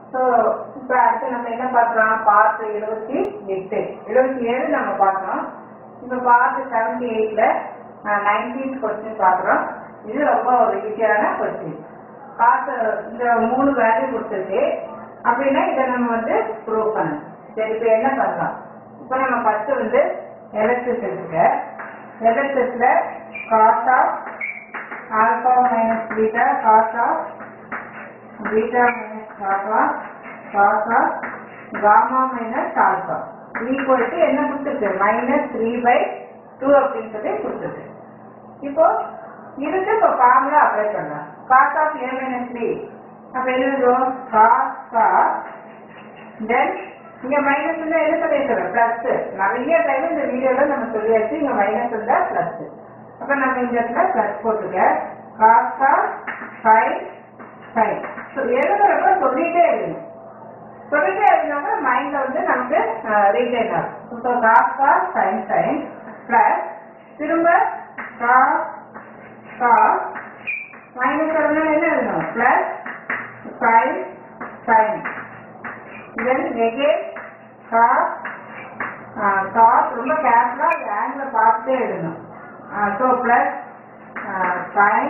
So இப்போ அடுத்து நம்ம என்ன பார்க்கலாம் பார்ட் எழுபத்தி எட்டு எழுபத்தி ஏழு நம்ம பார்த்தோம் இப்போ பார்ட் செவன்டி எயிட்ல நைன்டீன் கொஸ்டின் பார்க்குறோம் இது ரொம்ப ஒரு ஈஸியான கொஸ்டின் பார்ட் இந்த மூணு வேல்யூ கொடுத்துருக்கு அப்படின்னா இதை நம்ம வந்து ப்ரூவ் பண்ணணும் சரி இப்போ என்ன பண்ணலாம் இப்போ நம்ம ஃபர்ஸ்ட் வந்து எலக்ட்ரிஸ் எடுத்துக்க எலக்ட்ரிஸ்ல cos of alpha minus beta cos of beta minus alpha cos of gamma minus alpha equal to என்ன கொடுத்துருக்கு மைனஸ் த்ரீ பை டூ அப்படின்னு சொல்லி கொடுத்துருக்கு இப்போ இதுக்கு இப்போ ஃபார்முலா அப்ளை பண்ணலாம் cos of A minus three அப்போ என்ன வரும் காஸ் ஆஃப் தென் இங்க மைனஸ் இருந்தா என்ன சொல்லியிருக்கிறோம் பிளஸ் நிறைய டைம் இந்த வீடியோல நம்ம சொல்லியாச்சு இங்க மைனஸ் இருந்தா பிளஸ் அப்ப நம்ம இந்த இடத்துல பிளஸ் போட்டுக்க cos of five five so எழுதுறப்ப சொல்லிட்டே எழுதணும் சொல்லிட்டே எழுதினாக்க மைண்ட்ல வந்து நமக்கு ரீடைன் ஆகும் இப்போ cos of sine sine plus திரும்ப காஸ் காஸ் மைனஸ் வரணும் என்ன எழுதணும் plus sine sine then again cos uh, cos ரொம்ப கேர்ஃபுல்லா அந்த ஆங்கிள் பார்த்துட்டே எழுதணும் ஸோ பிளஸ் சைன்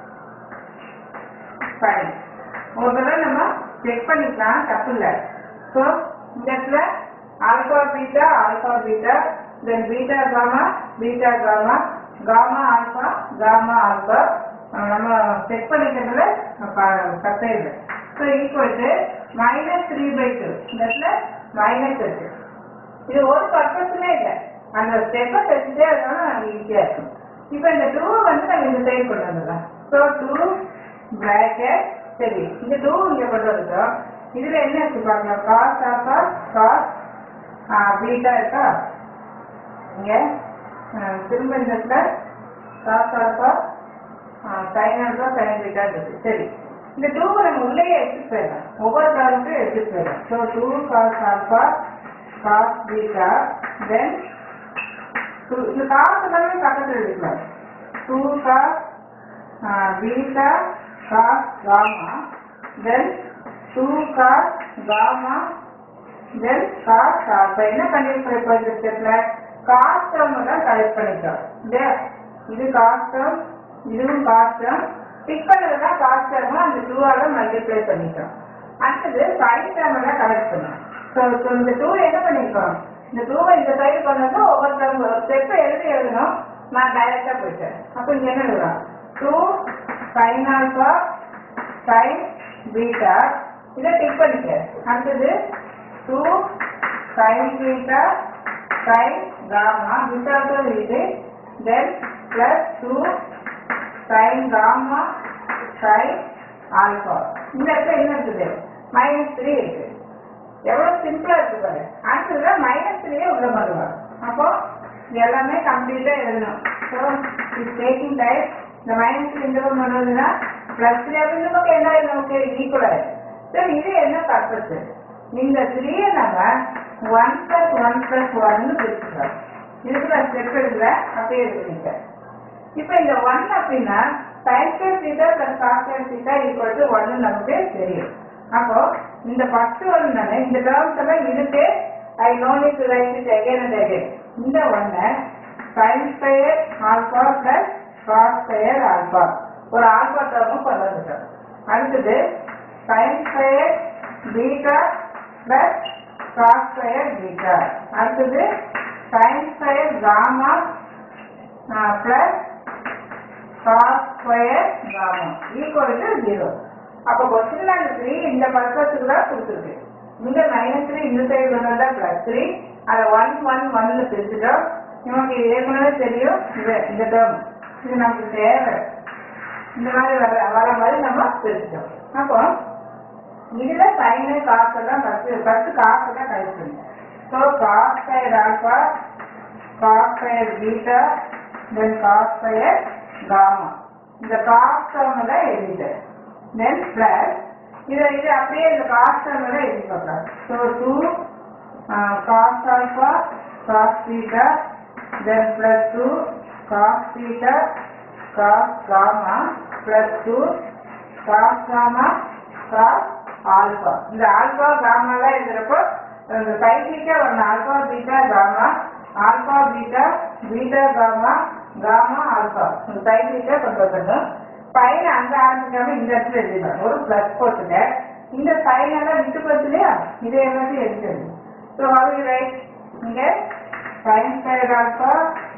சைன் ஒரு தடவை நம்ம செக் பண்ணிக்கலாம் தப்பு இல்லை ஸோ இந்த இடத்துல alpha beta alpha beta then beta gamma beta gamma gamma alpha gamma alpha நம்ம செக் பண்ணிக்கிறதுல தப்பே இல்லை so equal to minus three by two இந்த இடத்துல மைனஸ் இருக்கு இது ஒரு பர்பஸுமே இல்லை அந்த ஸ்டெப்பை தெரிஞ்சுட்டே அதனால நமக்கு ஈஸியாக இருக்கும் இப்போ இந்த டூ வந்து நம்ம இந்த சைடு கொண்டு வந்துடலாம் ஸோ டூ பிராக்கெட் சரி இந்த டூ இங்கே கொண்டு வந்துட்டோம் இதில் என்ன இருக்கு பார்க்கலாம் காஸ் ஆஃபா காஸ் பீட்டா இருக்கா இங்கே திரும்ப இந்த இடத்துல cos alpha sine alpha sine beta இருக்கு சரி இந்த டூவை நம்ம உள்ளேயே எடுத்துட்டு போயிடலாம் ஒவ்வொரு காலத்துக்கும் எடுத்துட்டு போயிடலாம் so two cos alpha cos beta then இந்த காசு எல்லாமே பக்கத்தில் எடுக்கலாம் two cos beta cos gamma then two cos gamma then cos alpha என்ன பண்ணிருக்கோம் இப்போ இந்த ஸ்டெப்ல காஸ் டேர்ம் தான் கலெக்ட் பண்ணிட்டோம் இல்லையா இது காஸ் டேர்ம் இதுவும் காஸ் டேர்ம் பிக் பண்ணதுதான் காஸ் டேர்ம் அந்த டூவால மல்டிப்ளை பண்ணிட்டோம் அடுத்தது சைன் டேர்ம் தான் கலெக்ட் பண்ணோம் ஸோ ஸோ இந்த டூ என்ன பண்ணிருக்கோம் இந்த டூவை இந்த சைடு கொண்டு ஒவ்வொரு டேர்ம் ஒரு ஸ்டெப் எழுதி எழுதணும் நான் டைரக்டா போயிட்டேன் அப்போ இங்க என்ன எழுதலாம் two sine alpha sine beta இதை டிக் பண்ணிக்க அடுத்தது two sine beta sine gamma விசால்டோ இது then plus two sine gamma sine alpha இந்த இடத்துல என்ன இருக்குது மைனஸ் த்ரீ இருக்கு எவ்வளவு சிம்பிளா இருக்கு பாரு அடுத்ததுல மைனஸ் த்ரீயே உள்ள வருவாங்க அப்போ இது எல்லாமே கம்ப்ளீட்டா எழுதணும் ஸோ இது டேக்கிங் டைம் இந்த மைனஸ் த்ரீ இந்த பக்கம் பண்ணுவதுன்னா பிளஸ் த்ரீ இந்த பக்கம் என்ன நமக்கு ஈக்குவல் ஆயிடும் சரி இது என்ன பர்பஸ் இந்த த்ரீயை நம்ம ஒன் பிளஸ் ஒன் பிளஸ் ஒன்னு பிரிச்சுக்கலாம் இதுக்கு நான் ஸ்டெப் எடுக்கல அப்படியே எடுத்துக்கிட்ட இப்போ இந்த ஒன் அப்படின்னா sine square theta plus cos square theta equal to ஒன்னு நமக்கு தெரியும் அப்போ இந்த ஃபர்ஸ்ட் ஒன் தானே இந்த டேர்ம்ஸ் எல்லாம் இருக்கு I no need to write it again and again இந்த ஒன்னை sine square alpha plus cos square alpha ஒரு ஆல்பா டேர்மும் கொண்டு வந்துட்டோம் அடுத்தது sine square beta plus cos square beta அடுத்தது sine square gamma plus cos square gamma equal to zero அப்போ கொஸ்டின்ல அந்த த்ரீ இந்த பர்பஸுக்கு தான் கொடுத்துருக்கு இங்க மைனஸ் த்ரீ இந்த சைடு கொண்டு வந்தா பிளஸ் த்ரீ அதை ஒன் ஒன் ஒன்ல பிரிச்சுட்டோம் நமக்கு ஏற்கனவே தெரியும் இது இந்த டேர்ம் இது நமக்கு தேவை இந்த மாதிரி வர வர மாதிரி நம்ம பிரிச்சுட்டோம் அப்போ இதுல சைனு காசு எல்லாம் ஃபர்ஸ்ட் ஃபர்ஸ்ட் காசு தான் கழிச்சு so cos square alpha cos square beta then cos square gamma இந்த காஸ் டேர்ம் தான் எழுதிட்டேன் தென் பிளஸ் இதை இது அப்படியே இந்த காஸ் டேர்ம் தான் எழுதி பார்க்கலாம் so two cos alpha cos beta then plus two cos beta cos gamma plus two cos gamma cos alpha இந்த ஆல்பா காமாலாம் எழுதுறப்போ இந்த சைக்கிளிக்கா வரணும் alpha beta gamma alpha beta beta gamma gamma alpha இந்த சைக்கிளிக்கா கொண்டு வந்துடணும் சைன் அங்க ஆரம்பிக்காம இந்த இடத்துல எழுதிடலாம் ஒரு பிளஸ் போட்டுங்க இந்த சைன் எல்லாம் விட்டு போச்சு இல்லையா இதை எல்லாத்தையும் எடுத்துருங்க ஸோ ஹவு ரைட் இங்க sine square alpha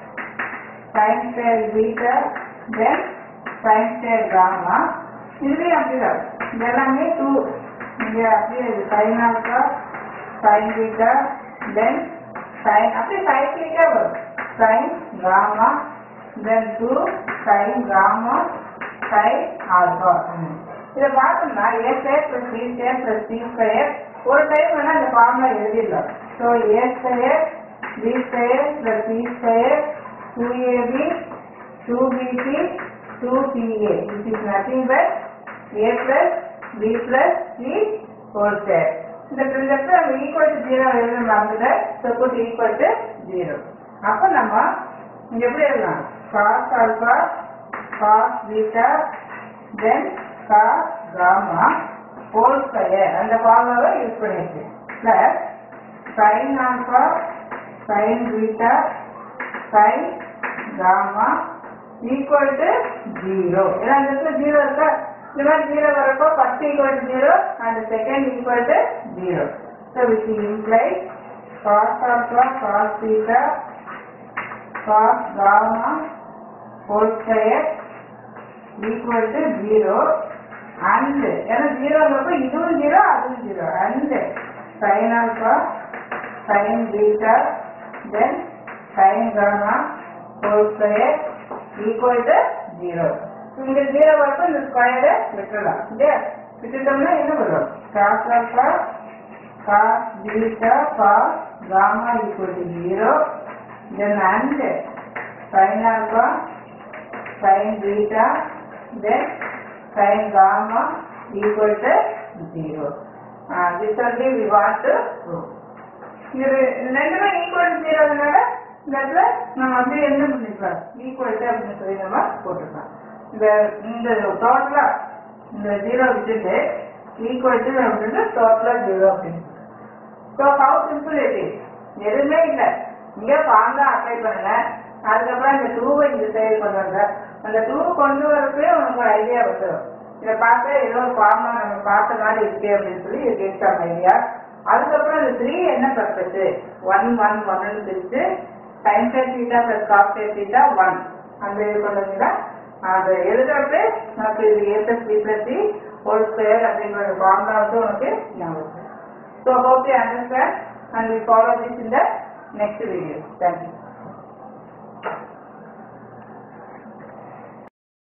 sine square beta then sine square gamma இதுலேயும் அப்படிதான் இது எல்லாமே டூ இங்கே அப்படியே இது sine alpha sine beta then sine அப்படியே சைக்கிளிக்கா வரும் sine gamma then two sine gamma sine alpha இதை பார்த்தோம்னா A square plus B square plus C square ஒரு டைம் வேணா இந்த ஃபார்முலா எழுதிடலாம் so A square B square plus C square two AB two PC two BA this is nothing but a plus b plus c whole square இந்த பிரிண்டத்தை நம்ம equal to zero எழுத மறந்துட்ட so put equal to zero அப்போ நம்ம இங்க எப்படி எழுதலாம் cos alpha cos beta then cos gamma whole square அந்த ஃபார்முலாவை யூஸ் பண்ணிருக்கு plus sine alpha sine beta sine gamma equal to zero ஏன்னா இந்த இடத்துல ஜீரோ இருக்கா இந்த மாதிரி ஜீரோ வரப்போ first equal to zero and second equal to zero so which implies cos alpha cos beta cos gamma whole square equal to zero and ஏன்னா ஜீரோங்கிறப்ப இதுவும் ஜீரோ அதுவும் zero and sine alpha sine beta then sine gamma whole square equal to zero இங்க zero வரப்போ இந்த ஸ்கொயரை விட்டுடலாம் இல்லையா விட்டுட்டோம்னா என்ன வரும் cos alpha cos beta cos gamma equal to zero then and sine alpha sin beta then sin gamma equal to 0. Uh, this only we want to prove. இது ரெண்டுமே ஈக்குவல் ஜீரோனால இந்த இடத்துல நம்ம அப்படியே என்ன பண்ணிக்கலாம் ஈக்குவல் அப்படின்னு சொல்லி நம்ம போட்டுக்கலாம் இந்த இந்த டோட்டலா இந்த ஜீரோ விட்டுட்டு ஈக்குவல் டு அப்படின்னு டோட்டலா ஜீரோ அப்படின்னு ஸோ ஹவு சிம்பிள் இது எதுவுமே இல்லை இங்கே ஃபார்ம் தான் அப்ளை பண்ணுங்க அதுக்கப்புறம் இந்த டூவை இந்த சைடு கொண்டு வந்த அந்த டூ கொண்டு வரப்பே உனக்கு ஒரு ஐடியா வந்துடும் இதை பார்த்தா ஏதோ ஒரு ஃபார்மா நம்ம பார்த்த மாதிரி இருக்கு அப்படின்னு சொல்லி இது கேட்காம ஐடியா அதுக்கப்புறம் இந்த த்ரீ என்ன பர்பஸ் ஒன் ஒன் ஒன்னு பிரிச்சு sine side theta plus cos side theta one அந்த இது கொண்டு வந்தீங்கன்னா அது எழுதுறப்ப நமக்கு இது A plus B plus C whole square அப்படிங்கிற ஃபார்முலா வந்து உனக்கு ஞாபகம் So hope you understand and we follow this in the next video. Thank you.